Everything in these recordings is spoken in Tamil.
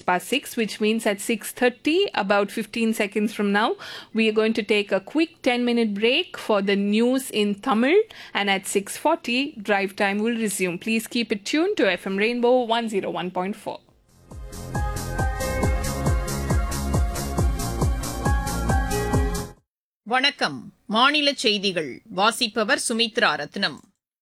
past 6, which means at 6.30, about 15 seconds from now, we are going to take a quick 10-minute break for the news in Tamil. And at 6.40, drive time will resume. Please keep it tuned to FM Rainbow 101.4. வணக்கம் மாநில செய்திகள் வாசிப்பவர் சுமித்ரா ரத்னம்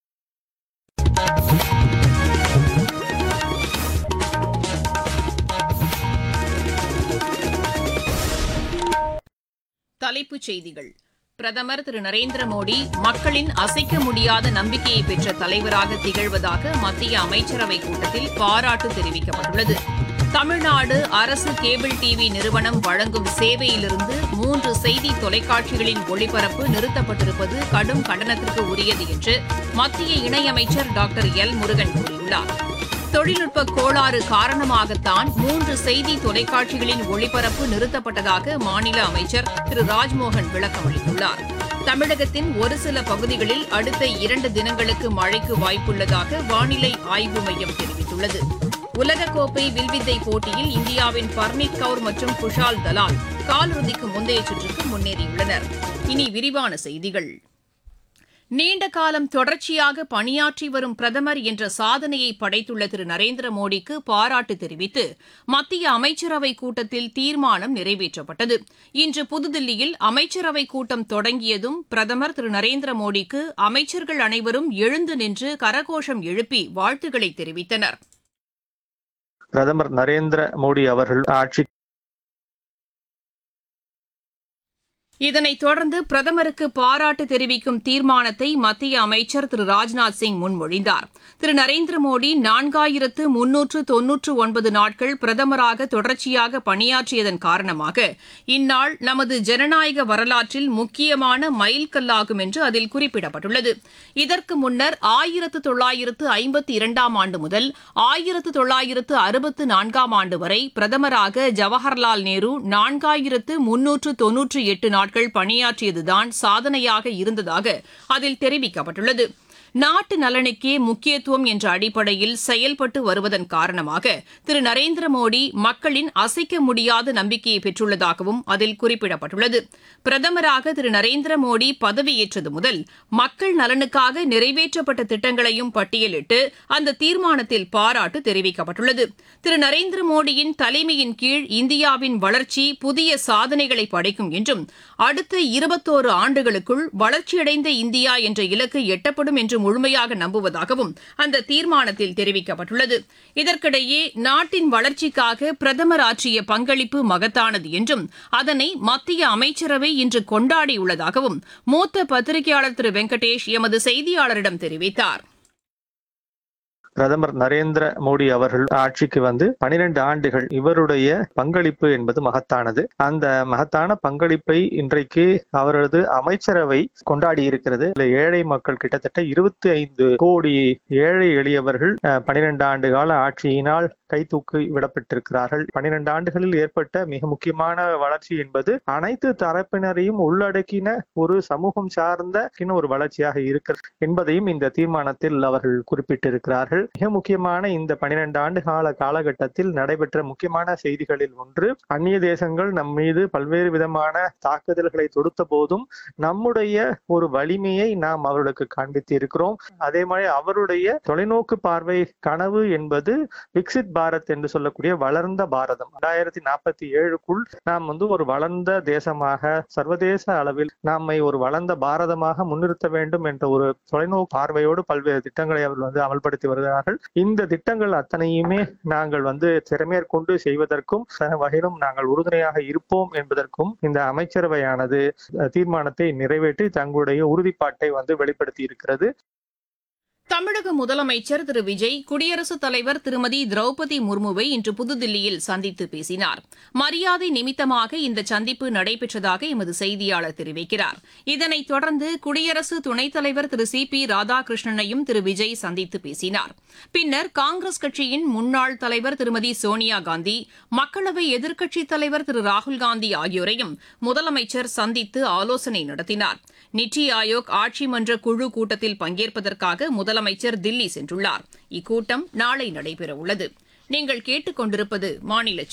தலைப்புச் செய்திகள் பிரதமர் திரு நரேந்திர மோடி மக்களின் அசைக்க முடியாத நம்பிக்கையை பெற்ற தலைவராக திகழ்வதாக மத்திய அமைச்சரவைக் கூட்டத்தில் பாராட்டு தெரிவிக்கப்பட்டுள்ளது தமிழ்நாடு அரசு கேபிள் டிவி நிறுவனம் வழங்கும் சேவையிலிருந்து மூன்று செய்தி தொலைக்காட்சிகளின் ஒளிபரப்பு நிறுத்தப்பட்டிருப்பது கடும் கண்டனத்திற்கு உரியது என்று மத்திய இணையமைச்சர் டாக்டர் எல் முருகன் கூறியுள்ளார் தொழில்நுட்ப கோளாறு காரணமாகத்தான் மூன்று செய்தி தொலைக்காட்சிகளின் ஒளிபரப்பு நிறுத்தப்பட்டதாக மாநில அமைச்சர் திரு ராஜ்மோகன் விளக்கம் அளித்துள்ளார் தமிழகத்தின் ஒரு சில பகுதிகளில் அடுத்த இரண்டு தினங்களுக்கு மழைக்கு வாய்ப்புள்ளதாக வானிலை ஆய்வு மையம் தெரிவித்துள்ளது உலகக்கோப்பை வில்வித்தை போட்டியில் இந்தியாவின் பர்னீத் கவுர் மற்றும் குஷால் தலால் காலிறுதிக்கு முந்தைய சுற்றுக்கு முன்னேறியுள்ளனர் இனி விரிவான செய்திகள் நீண்ட காலம் தொடர்ச்சியாக பணியாற்றி வரும் பிரதமர் என்ற சாதனையை படைத்துள்ள திரு நரேந்திர மோடிக்கு பாராட்டு தெரிவித்து மத்திய அமைச்சரவைக் கூட்டத்தில் தீர்மானம் நிறைவேற்றப்பட்டது இன்று புதுதில்லியில் அமைச்சரவைக் கூட்டம் தொடங்கியதும் பிரதமர் திரு நரேந்திர மோடிக்கு அமைச்சர்கள் அனைவரும் எழுந்து நின்று கரகோஷம் எழுப்பி வாழ்த்துக்களை தெரிவித்தனர் பிரதமர் நரேந்திர மோடி அவர்கள் ஆட்சி இதனைத் தொடர்ந்து பிரதமருக்கு பாராட்டு தெரிவிக்கும் தீர்மானத்தை மத்திய அமைச்சர் திரு ராஜ்நாத் சிங் முன்மொழிந்தார் திரு நரேந்திர மோடி நான்காயிரத்து முன்னூற்று தொன்னூற்று ஒன்பது நாட்கள் பிரதமராக தொடர்ச்சியாக பணியாற்றியதன் காரணமாக இந்நாள் நமது ஜனநாயக வரலாற்றில் முக்கியமான மைல்கல்லாகும் என்று அதில் குறிப்பிடப்பட்டுள்ளது இதற்கு முன்னர் ஆயிரத்து தொள்ளாயிரத்து ஐம்பத்தி இரண்டாம் ஆண்டு முதல் ஆயிரத்து தொள்ளாயிரத்து அறுபத்து நான்காம் ஆண்டு வரை பிரதமராக ஜவஹர்லால் நேரு நான்காயிரத்து முன்னூற்று தொன்னூற்று எட்டு நாட்கள் பணியாற்றியதுதான் சாதனையாக இருந்ததாக அதில் தெரிவிக்கப்பட்டுள்ளது நாட்டு நலனுக்கே முக்கியத்துவம் என்ற அடிப்படையில் செயல்பட்டு வருவதன் காரணமாக திரு நரேந்திர மோடி மக்களின் அசைக்க முடியாத நம்பிக்கையை பெற்றுள்ளதாகவும் அதில் குறிப்பிடப்பட்டுள்ளது பிரதமராக திரு நரேந்திர மோடி பதவியேற்றது முதல் மக்கள் நலனுக்காக நிறைவேற்றப்பட்ட திட்டங்களையும் பட்டியலிட்டு அந்த தீர்மானத்தில் பாராட்டு தெரிவிக்கப்பட்டுள்ளது திரு நரேந்திர மோடியின் தலைமையின் கீழ் இந்தியாவின் வளர்ச்சி புதிய சாதனைகளை படைக்கும் என்றும் அடுத்த இருபத்தோரு ஆண்டுகளுக்குள் வளர்ச்சியடைந்த இந்தியா என்ற இலக்கு எட்டப்படும் என்று முழுமையாக நம்புவதாகவும் அந்த தீர்மானத்தில் தெரிவிக்கப்பட்டுள்ளது இதற்கிடையே நாட்டின் வளர்ச்சிக்காக பிரதமர் ஆற்றிய பங்களிப்பு மகத்தானது என்றும் அதனை மத்திய அமைச்சரவை இன்று கொண்டாடியுள்ளதாகவும் மூத்த பத்திரிகையாளர் திரு வெங்கடேஷ் எமது செய்தியாளரிடம் தெரிவித்தார் பிரதமர் நரேந்திர மோடி அவர்கள் ஆட்சிக்கு வந்து பனிரெண்டு ஆண்டுகள் இவருடைய பங்களிப்பு என்பது மகத்தானது அந்த மகத்தான பங்களிப்பை இன்றைக்கு அவரது அமைச்சரவை கொண்டாடி இருக்கிறது இதுல ஏழை மக்கள் கிட்டத்தட்ட இருபத்தி ஐந்து கோடி ஏழை எளியவர்கள் பனிரெண்டு ஆண்டு கால ஆட்சியினால் கை தூக்கி விடப்பட்டிருக்கிறார்கள் பனிரெண்டு ஆண்டுகளில் ஏற்பட்ட மிக முக்கியமான வளர்ச்சி என்பது அனைத்து தரப்பினரையும் உள்ளடக்கின ஒரு சமூகம் சார்ந்த ஒரு வளர்ச்சியாக இருக்கிறது என்பதையும் இந்த தீர்மானத்தில் அவர்கள் குறிப்பிட்டிருக்கிறார்கள் மிக முக்கியமான இந்த பனிரெண்டு ஆண்டு கால காலகட்டத்தில் நடைபெற்ற முக்கியமான செய்திகளில் ஒன்று அந்நிய தேசங்கள் நம் மீது பல்வேறு விதமான தாக்குதல்களை தொடுத்த போதும் நம்முடைய ஒரு வலிமையை நாம் அவர்களுக்கு காண்பித்து இருக்கிறோம் அதே மாதிரி அவருடைய தொலைநோக்கு பார்வை கனவு என்பது விக்சித் பாரத் என்று சொல்லக்கூடிய வளர்ந்த பாரதம் ரெண்டாயிரத்தி நாற்பத்தி ஏழுக்குள் நாம் வந்து ஒரு வளர்ந்த தேசமாக சர்வதேச அளவில் நம்மை ஒரு வளர்ந்த பாரதமாக முன்னிறுத்த வேண்டும் என்ற ஒரு தொலைநோக்கு பார்வையோடு பல்வேறு திட்டங்களை அவர்கள் வந்து அமல்படுத்தி வருகிறார்கள் இந்த திட்டங்கள் அத்தனையுமே நாங்கள் வந்து திறமேற்கொண்டு செய்வதற்கும் வகையிலும் நாங்கள் உறுதுணையாக இருப்போம் என்பதற்கும் இந்த அமைச்சரவையானது தீர்மானத்தை நிறைவேற்றி தங்களுடைய உறுதிப்பாட்டை வந்து வெளிப்படுத்தி இருக்கிறது தமிழக முதலமைச்சர் திரு விஜய் குடியரசுத் தலைவர் திருமதி திரௌபதி முர்முவை இன்று புதுதில்லியில் சந்தித்து பேசினார் மரியாதை நிமித்தமாக இந்த சந்திப்பு நடைபெற்றதாக எமது செய்தியாளர் தெரிவிக்கிறார் இதனைத் தொடர்ந்து குடியரசு துணைத் தலைவர் திரு சி பி ராதாகிருஷ்ணனையும் திரு விஜய் சந்தித்து பேசினார் பின்னர் காங்கிரஸ் கட்சியின் முன்னாள் தலைவர் திருமதி சோனியா காந்தி மக்களவை எதிர்க்கட்சித் தலைவர் திரு ராகுல்காந்தி ஆகியோரையும் முதலமைச்சர் சந்தித்து ஆலோசனை நடத்தினார் நித்தி ஆயோக் ஆட்சி மன்ற குழு கூட்டத்தில் பங்கேற்பதற்காக முதலமைச்சர் தில்லி சென்றுள்ளார் இக்கூட்டம் நாளை நடைபெறவுள்ளது நீங்கள் கேட்டுக்கொண்டிருப்பது மாநில